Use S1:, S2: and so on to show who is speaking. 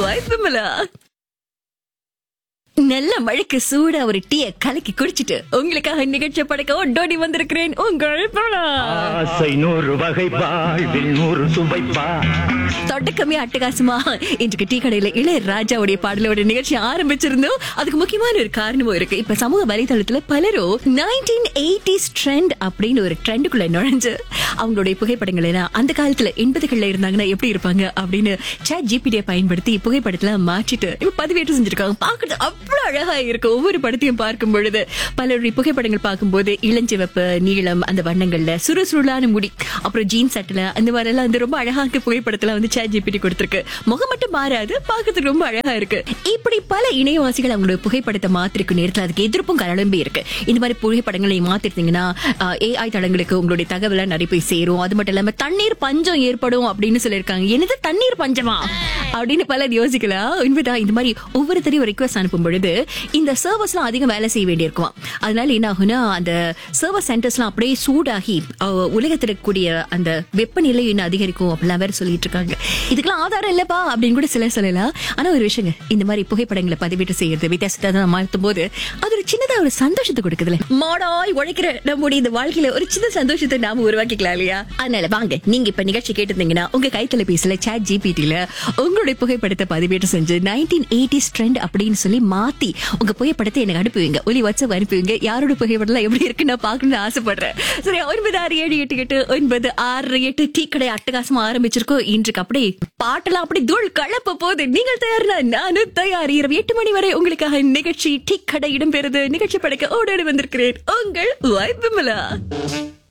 S1: வாய்ப்புமலா நல்ல மழைக்கு சூடா ஒரு டீய கலக்கி குடிச்சிட்டு உங்களுக்காக நிகழ்ச்சி படைக்க ஓடோடி வந்திருக்கிறேன் உங்கள் பலா
S2: ஆசை நூறு வகை வாழ்வில் நூறு சுவைப்பா
S1: தொடக்கமே அட்டகாசமா இன்றைக்கு டீ கடையில இளைய ராஜாவுடைய பாடலோட நிகழ்ச்சி ஆரம்பிச்சிருந்தோம் அதுக்கு முக்கியமான ஒரு காரணமும் இருக்கு இப்ப சமூக வலைதளத்துல பலரும் நைன்டீன் எயிட்டிஸ் ட்ரெண்ட் அப்படின்னு ஒரு ட்ரெண்டுக்குள்ள நுழைஞ்சு அவங்களுடைய புகைப்படங்கள் எல்லாம் அந்த காலத்துல எண்பதுகள்ல இருந்தாங்கன்னா எப்படி இருப்பாங்க அப்படின்னு chat ஜிபிடியை பயன்படுத்தி புகைப்படத்துல மாற்றிட்டு இப்ப பதிவேற்றம் செஞ்சிருக்காங்க பாக்குறது அவ்வளவு அழகா இருக்கு ஒவ்வொரு படத்தையும் பார்க்கும் பொழுது பலருடைய புகைப்படங்கள் பார்க்கும்போது இளஞ்சிவப்பு நீளம் அந்த வண்ணங்கள்ல சுறுசுறுளான முடி அப்புறம் ஜீன்ஸ் சட்டில அந்த மாதிரி எல்லாம் வந்து ரொம்ப அழகாக புகைப்படத்துல வந்து chat ஜிபிடி கொடுத்திருக்கு முகம் மட்டும் மாறாது பார்க்கறதுக்கு ரொம்ப அழகா இருக்கு இப்படி பல இணையவாசிகள் அவங்களோட புகைப்படத்தை மாத்திருக்கும் நேரத்துல அதுக்கு எதிர்ப்பும் கலம்பி இருக்கு இந்த மாதிரி புகைப்படங்களை மாத்திருந்தீங்கன்னா ஏஐ தளங்களுக்கு உங்களுடைய தகவலை நிறைய போய் சேரும் அது மட்டும் இல்லாம தண்ணீர் பஞ்சம் ஏற்படும் அப்படின்னு சொல்லியிருக்காங்க என்னது தண்ணீர் பஞ்சமா அப்படின்னு பலர் யோசிக்கலாம் உண்மைதான் இந்த மாதிரி ஒவ்வொருத்தரையும் ரிக்வஸ்ட் அனுப்பும் பொழுது இந்த சர்வர்ஸ்லாம் அதிகம் வேலை செய்ய வேண்டியிருக்கும் அதனால என்ன ஆகும்னா அந்த சர்வர் சென்டர்ஸ்லாம் அப்படியே சூடாகி அஹ், உலகத்துல இருக்கக்கூடிய அந்த வெப்பநிலை இன்னும் அதிகரிக்கும் அப்படிலாம் வேற சொல்லிட்டு இருக்காங்க இதுக்கெல்லாம் ஆதாரம் இல்லப்பா அப்படின்னு கூட சிலர் சொல்லலாம் ஆனா ஒரு விஷயங்க இந்த மாதிரி புகைப்படங்களை பதிவேற்று செய்யறது வித்தியாசத்தை தான் மாற்றும் போது அது ஒரு சின்னதா ஒரு சந்தோஷத்தை கொடுக்குதுல மாடாய் உழைக்கிற நம்முடைய இந்த வாழ்க்கையில ஒரு சின்ன சந்தோஷத்தை நாம உருவாக்கிக்கலாம் இல்லையா அதனால வாங்க நீங்க இப்ப நிகழ்ச்சி கேட்டிருந்தீங்கன்னா உங்க கைத்தொலைபேசியில சாட் ஜிபிடில உங்களுடைய புகைப்படத்தை பதிவேற்று செஞ்சு நைன்டீன் எயிட்டிஸ் ட்ரெண்ட் அப்படின்னு சொல்லி மாத்தி உங்க புகைப்படத்தை எனக்கு அனுப்புவீங்க ஒலி வாட்ஸ்அப் அனுப்புவீங்க யாரோட புகைப்படம் எப்படி இருக்கு நான் பார்க்கணும்னு ஆசைப்படுறேன் சரி ஒன்பது ஆறு ஏழு எட்டு எட்டு ஒன்பது ஆறு எட்டு டீ கடை அட்டகாசமா ஆரம்பிச்சிருக்கோம் இன்றைக்கு அப்படியே பாட்டெல்லாம் அப்படி தூள் கலப்ப போது நீங்கள் தயார்னா நானும் தயார் இரவு எட்டு மணி வரை உங்களுக்காக நிகழ்ச்சி டீ கடை இடம்பெறுது நிகழ்ச்சி படைக்க ஓடோடி வந்திருக்கிறேன் உங்கள் வாய்ப்புமலா